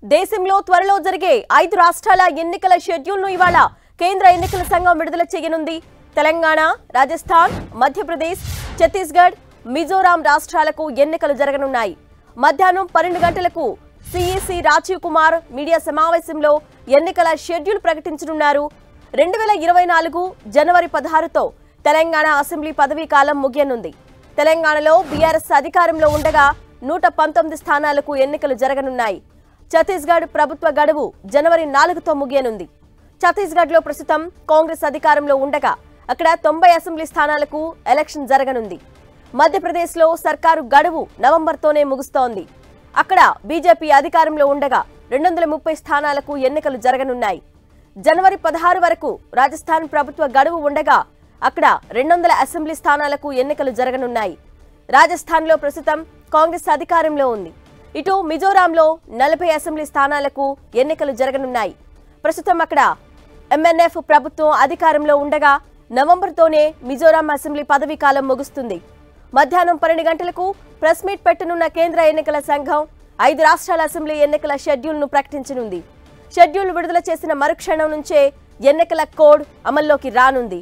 దేశంలో త్వరలో జరిగే ఐదు రాష్ట్రాల ఎన్నికల షెడ్యూల్ను ఇవాళ కేంద్ర ఎన్నికల సంఘం విడుదల చేయనుంది తెలంగాణ రాజస్థాన్ మధ్యప్రదేశ్ ఛత్తీస్గఢ్ మిజోరాం రాష్ట్రాలకు ఎన్నికలు జరగనున్నాయి మధ్యాహ్నం పన్నెండు గంటలకు సిఈసి రాజీవ్ కుమార్ మీడియా సమావేశంలో ఎన్నికల షెడ్యూల్ ప్రకటించనున్నారు రెండు వేల ఇరవై నాలుగు జనవరి పదహారుతో తెలంగాణ అసెంబ్లీ పదవీ కాలం ముగియనుంది తెలంగాణలో బీఆర్ఎస్ అధికారంలో ఉండగా నూట పంతొమ్మిది స్థానాలకు ఎన్నికలు జరగనున్నాయి ఛత్తీస్గఢ్ ప్రభుత్వ గడువు జనవరి నాలుగుతో ముగియనుంది ఛత్తీస్గఢ్లో ప్రస్తుతం కాంగ్రెస్ అధికారంలో ఉండగా అక్కడ తొంభై అసెంబ్లీ స్థానాలకు ఎలక్షన్ జరగనుంది మధ్యప్రదేశ్లో సర్కారు గడువు నవంబర్తోనే ముగుస్తోంది అక్కడ బీజేపీ అధికారంలో ఉండగా రెండు వందల ముప్పై స్థానాలకు ఎన్నికలు జరగనున్నాయి జనవరి పదహారు వరకు రాజస్థాన్ ప్రభుత్వ గడువు ఉండగా అక్కడ రెండు వందల అసెంబ్లీ స్థానాలకు ఎన్నికలు జరగనున్నాయి రాజస్థాన్లో ప్రస్తుతం కాంగ్రెస్ అధికారంలో ఉంది ఇటు మిజోరాంలో నలభై అసెంబ్లీ స్థానాలకు ఎన్నికలు జరగనున్నాయి ప్రస్తుతం అక్కడ ఎంఎన్ఎఫ్ ప్రభుత్వం అధికారంలో ఉండగా నవంబర్తోనే మిజోరాం అసెంబ్లీ పదవీ కాలం ముగుస్తుంది మధ్యాహ్నం పన్నెండు గంటలకు ప్రెస్ మీట్ పెట్టనున్న కేంద్ర ఎన్నికల సంఘం ఐదు రాష్ట్రాల అసెంబ్లీ ఎన్నికల షెడ్యూల్ను ప్రకటించనుంది షెడ్యూల్ విడుదల చేసిన మరుక్షణం నుంచే ఎన్నికల కోడ్ అమల్లోకి రానుంది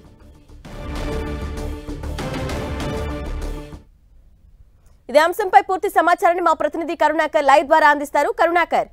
ఇదే అంశంపై పూర్తి సమాచారాన్ని మా ప్రతినిధి కరుణాకర్ లైవ్ ద్వారా అందిస్తారు కరుణాకర్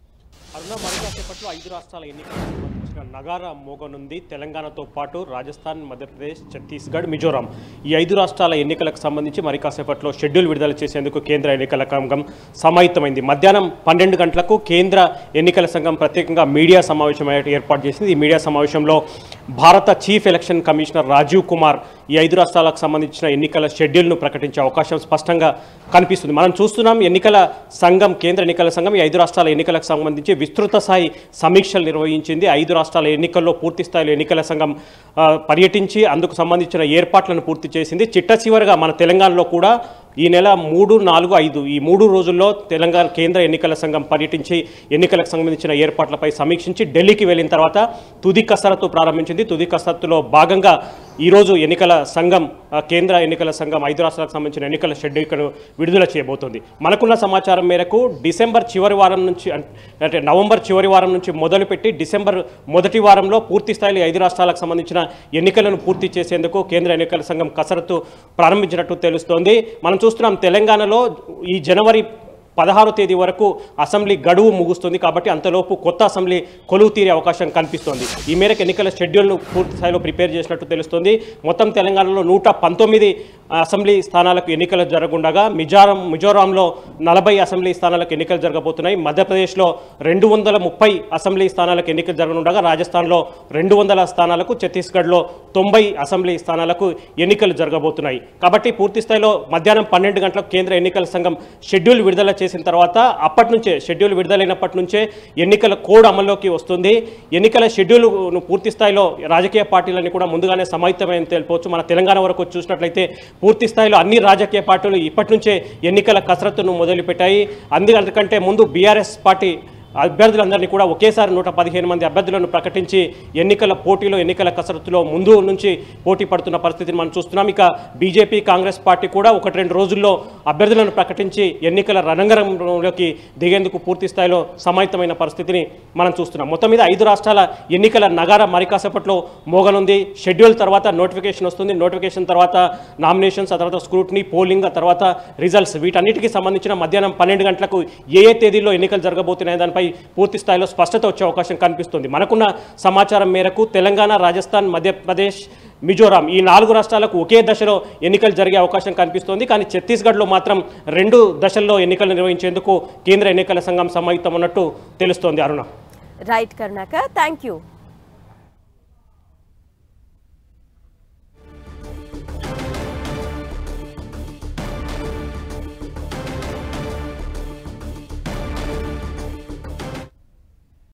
అరుణ మరి కాసేపట్లో ఐదు రాష్ట్రాల ఎన్నికలకు సంబంధించిన నగార మోగనుంది తెలంగాణతో పాటు రాజస్థాన్ మధ్యప్రదేశ్ ఛత్తీస్గఢ్ మిజోరాం ఈ ఐదు రాష్ట్రాల ఎన్నికలకు సంబంధించి మరి కాసేపట్లో షెడ్యూల్ విడుదల చేసేందుకు కేంద్ర ఎన్నికల సంఘం సమాహితమైంది మధ్యాహ్నం పన్నెండు గంటలకు కేంద్ర ఎన్నికల సంఘం ప్రత్యేకంగా మీడియా సమావేశం ఏర్పాటు చేసింది ఈ మీడియా సమావేశంలో భారత chief election commissioner Rajiv Kumar ఈ ఐదు రాష్ట్రాలకు సంబంధించిన ఎన్నికల షెడ్యూల్ను ప్రకటించే అవకాశం స్పష్టంగా కనిపిస్తుంది మనం చూస్తున్నాం ఎన్నికల సంఘం కేంద్ర ఎన్నికల సంఘం ఈ ఐదు రాష్ట్రాల ఎన్నికలకు సంబంధించి విస్తృత స్థాయి సమీక్షలు నిర్వహించింది ఐదు రాష్ట్రాల ఎన్నికల్లో పూర్తి స్థాయిలో ఎన్నికల సంఘం ఆ, పర్యటించి అందుకు సంబంధించిన ఏర్పాట్లను పూర్తి చేసింది చిట్ట చివరిగా మన తెలంగాణలో కూడా ఈ నెల మూడు నాలుగు ఐదు ఈ మూడు రోజుల్లో తెలంగాణ కేంద్ర ఎన్నికల సంఘం పర్యటించి ఎన్నికలకు సంబంధించిన ఏర్పాట్లపై సమీక్షించి ఢిల్లీకి వెళ్ళిన తర్వాత తుది కసరత్తు ప్రారంభించింది తుది కసరత్తులో భాగంగా ఈరోజు ఎన్నికల సంఘం ఆ, కేంద్ర ఎన్నికల సంఘం ఐదు రాష్ట్రాలకు సంబంధించిన ఎన్నికల షెడ్యూల్ను విడుదల చేయబోతోంది మనకున్న సమాచారం మేరకు డిసెంబర్ చివరి వారం నుంచి అం- అంటే నవంబర్ చివరి వారం నుంచి మొదలుపెట్టి డిసెంబర్ మొదటి వారంలో పూర్తి స్థాయిలో ఐదు రాష్ట్రాలకు సంబంధించిన ఎన్నికలను పూర్తి చేసేందుకు కేంద్ర ఎన్నికల సంఘం కసరత్తు ప్రారంభించినట్టు తెలుస్తోంది మనం చూస్తున్నాం తెలంగాణలో ఈ జనవరి పదహారో తేదీ వరకు అసెంబ్లీ గడువు ముగుస్తుంది కాబట్టి అంతలోపు కొత్త అసెంబ్లీ కొలువు తీరే అవకాశం కనిపిస్తోంది ఈ మేరకు ఎన్నికల షెడ్యూల్ను పూర్తి స్థాయిలో ప్రిపేర్ చేసినట్టు తెలుస్తోంది మొత్తం తెలంగాణలో నూట పంతొమ్మిది అసెంబ్లీ స్థానాలకు ఎన్నికలు జరగకుండా మిజోరాం మిజోరాంలో నలభై అసెంబ్లీ స్థానాలకు ఎన్నికలు జరగబోతున్నాయి మధ్యప్రదేశ్లో రెండు వందల ముప్పై అసెంబ్లీ స్థానాలకు ఎన్నికలు జరగనుండగా రాజస్థాన్లో రెండు వందల స్థానాలకు ఛత్తీస్గఢ్లో తొంభై అసెంబ్లీ స్థానాలకు ఎన్నికలు జరగబోతున్నాయి కాబట్టి పూర్తి స్థాయిలో మధ్యాహ్నం పన్నెండు గంటలకు కేంద్ర ఎన్నికల సంఘం షెడ్యూల్ విడుదల చేసిన తర్వాత అప్పటి నుంచే షెడ్యూల్ విడుదలైనప్పటి నుంచే ఎన్నికల కోడ్ అమల్లోకి వస్తుంది ఎన్నికల షెడ్యూల్ను పూర్తి స్థాయిలో రాజకీయ పార్టీలన్నీ కూడా ముందుగానే సమాహితమని తెలుపవచ్చు మన తెలంగాణ వరకు చూసినట్లయితే పూర్తి స్థాయిలో అన్ని రాజకీయ పార్టీలు ఇప్పటి నుంచే ఎన్నికల కసరత్తును మొదలుపెట్టాయి అందుకంటే ముందు బీఆర్ఎస్ పార్టీ అభ్యర్థులందరినీ కూడా ఒకేసారి నూట పదిహేను మంది అభ్యర్థులను ప్రకటించి ఎన్నికల పోటీలో ఎన్నికల కసరత్తులో ముందు నుంచి పోటీ పడుతున్న పరిస్థితిని మనం చూస్తున్నాం ఇక బీజేపీ కాంగ్రెస్ పార్టీ కూడా ఒకటి రెండు రోజుల్లో అభ్యర్థులను ప్రకటించి ఎన్నికల రణరంగంలోకి దిగేందుకు పూర్తి స్థాయిలో సమాహితమైన పరిస్థితిని మనం చూస్తున్నాం మొత్తం మీద ఐదు రాష్ట్రాల ఎన్నికల నగార మరి కాసేపట్లో మోగనుంది షెడ్యూల్ తర్వాత నోటిఫికేషన్ వస్తుంది నోటిఫికేషన్ తర్వాత నామినేషన్స్ ఆ తర్వాత స్క్రూట్నీ పోలింగ్ ఆ తర్వాత రిజల్ట్స్ వీటన్నిటికీ సంబంధించిన మధ్యాహ్నం పన్నెండు గంటలకు ఏ ఏ తేదీల్లో ఎన్నికలు జరగబోతున్నాయి దానిపై పూర్తి స్థాయిలో స్పష్టత వచ్చే అవకాశం కనిపిస్తుంది మనకున్న సమాచారం మేరకు తెలంగాణ రాజస్థాన్ మధ్యప్రదేశ్ మిజోరాం ఈ నాలుగు రాష్ట్రాలకు ఒకే దశలో ఎన్నికలు జరిగే అవకాశం కనిపిస్తోంది కానీ ఛత్తీస్గఢ్లో మాత్రం రెండు దశల్లో ఎన్నికలు నిర్వహించేందుకు కేంద్ర ఎన్నికల సంఘం సమాయుక్తం ఉన్నట్టు తెలుస్తోంది Aruna right Karunakar thank you